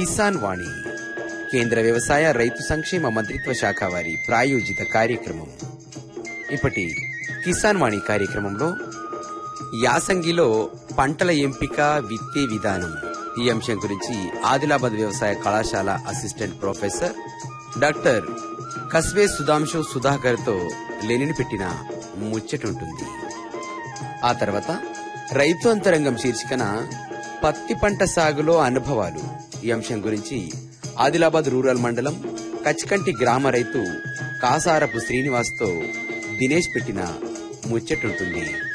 కిసాన్ వాణి కేంద్ర వ్యవసాయ రైతు సంక్షేమ మంత్రిత్వ శాఖ వారి ప్రాయోజిత కార్యక్రమం ఇప్పటి కిసాన్ వాణి కార్యక్రమంలో యాసంగిలో పంటల ఎంపిక విత్తే విధానం ఈ అంశం గురించి ఆదిలాబాద్ వ్యవసాయ కళాశాల assistant professor doctor Kasve Sudhanshu Sudhakar తో లెనిని పెట్టిన ముచ్చటుంటుంది ఆ తర్వాత రైతు అంతరంగం శీర్షికన పత్తి పంట సాగులో అనుభవాలు ఈ అంశం గురించి ఆదిలాబాద్ రూరల్ మండలం కచ్కంటి గ్రామ రైతు కాసారపు శ్రీనివాస్తో దినేష్ పెట్టిన ముచ్చటుంటుంది